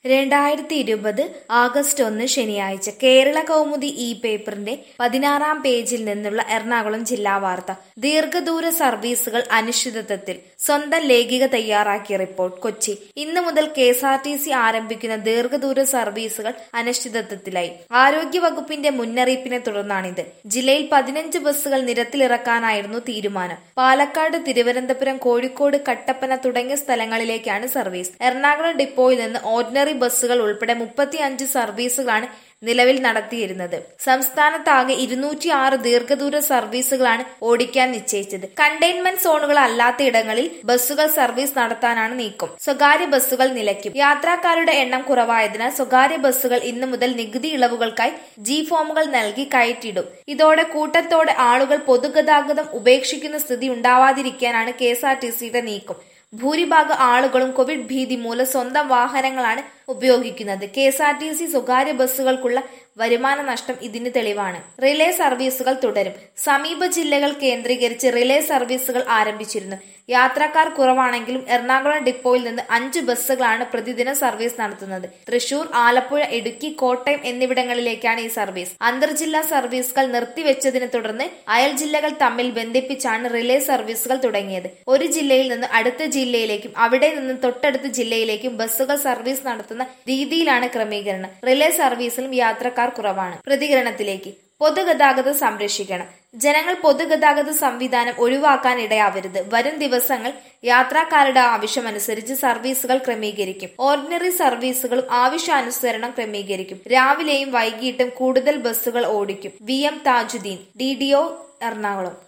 രണ്ടായിരത്തി ഇരുപത് ആഗസ്റ്റ് ഒന്ന് ശനിയാഴ്ച കേരള കൗമുദി ഇ പേപ്പറിന്റെ പതിനാറാം പേജിൽ നിന്നുള്ള എറണാകുളം ജില്ലാ വാർത്ത ദീർഘദൂര സർവീസുകൾ അനിശ്ചിതത്വത്തിൽ സ്വന്തം ലേഖിക തയ്യാറാക്കിയ റിപ്പോർട്ട് കൊച്ചി ഇന്നു മുതൽ K S R T C ആരംഭിക്കുന്ന ദീർഘദൂര സർവീസുകൾ അനിശ്ചിതത്വത്തിലായി ആരോഗ്യവകുപ്പിന്റെ മുന്നറിയിപ്പിനെ തുടർന്നാണിത് ജില്ലയിൽ പതിനഞ്ച് ബസ്സുകൾ നിരത്തിലിറക്കാനായിരുന്നു തീരുമാനം പാലക്കാട് തിരുവനന്തപുരം കോഴിക്കോട് കട്ടപ്പന തുടങ്ങിയ സ്ഥലങ്ങളിലേക്കാണ് സർവീസ് എറണാകുളം ഡിപ്പോയിൽ നിന്ന് ഓർഡിനറി ബസ്സുകൾ ഉൾപ്പെടെ മുപ്പത്തിയഞ്ച് സർവീസുകളാണ് നിലവിൽ നടത്തിയിരുന്നത് സംസ്ഥാനത്താകെ ഇരുന്നൂറ്റി ആറ് ദീർഘദൂര സർവീസുകളാണ് ഓടിക്കാൻ നിശ്ചയിച്ചത് കണ്ടെയ്ൻമെന്റ് സോണുകൾ അല്ലാത്ത ഇടങ്ങളിൽ ബസ്സുകൾ സർവീസ് നടത്താനാണ് നീക്കം സ്വകാര്യ ബസ്സുകൾ നിലയ്ക്കും യാത്രക്കാരുടെ എണ്ണം കുറവായതിനാൽ സ്വകാര്യ ബസ്സുകൾ ഇന്നു മുതൽ നികുതി ഇളവുകൾക്കായി ജി ഫോമുകൾ നൽകി കയറ്റിയിടും ഇതോടെ കൂട്ടത്തോടെ ആളുകൾ പൊതുഗതാഗതം ഉപേക്ഷിക്കുന്ന സ്ഥിതി ഉണ്ടാവാതിരിക്കാനാണ് കെ എസ് ആർ ടി സിയുടെ നീക്കം ഭൂരിഭാഗം ആളുകളും കോവിഡ് ഭീതി മൂലം സ്വന്തം വാഹനങ്ങളാണ് ഉപയോഗിക്കുന്നത് K S R T C സ്വകാര്യ ബസ്സുകൾക്കുള്ള വരുമാന നഷ്ടം ഇതിന് തെളിവാണ് റിലേ സർവീസുകൾ തുടരും സമീപ ജില്ലകൾ കേന്ദ്രീകരിച്ച് റിലേ സർവീസുകൾ ആരംഭിച്ചിരുന്നു യാത്രക്കാർ കുറവാണെങ്കിലും എറണാകുളം ഡിപ്പോയിൽ നിന്ന് അഞ്ച് ബസ്സുകളാണ് പ്രതിദിനം സർവീസ് നടത്തുന്നത് തൃശൂർ ആലപ്പുഴ ഇടുക്കി കോട്ടയം എന്നിവിടങ്ങളിലേക്കാണ് ഈ സർവീസ് അന്തർജില്ലാ സർവീസുകൾ നിർത്തിവെച്ചതിനെ തുടർന്ന് അയൽ ജില്ലകൾ തമ്മിൽ ബന്ധിപ്പിച്ചാണ് റിലേ സർവീസുകൾ തുടങ്ങിയത് ഒരു ജില്ലയിൽ നിന്ന് അടുത്ത ജില്ലയിലേക്കും അവിടെ നിന്ന് തൊട്ടടുത്ത ജില്ലയിലേക്കും ബസ്സുകൾ സർവീസ് നടത്തുന്ന രീതിയിലാണ് ക്രമീകരണം റിലേ സർവീസിലും യാത്രക്കാർ കുറവാണ് പ്രതികരണത്തിലേക്ക് പൊതുഗതാഗതം സംരക്ഷിക്കണം ജനങ്ങൾ പൊതുഗതാഗത സംവിധാനം ഒഴിവാക്കാൻ ഇടയാവരുത് വരും ദിവസങ്ങൾ യാത്രക്കാരുടെ ആവശ്യമനുസരിച്ച് സർവീസുകൾ ക്രമീകരിക്കും ഓർഡിനറി സർവീസുകളും ആവശ്യാനുസരണം ക്രമീകരിക്കും രാവിലെയും വൈകിട്ടും കൂടുതൽ ബസ്സുകൾ ഓടിക്കും V M Tajudeen D D O Ernakulam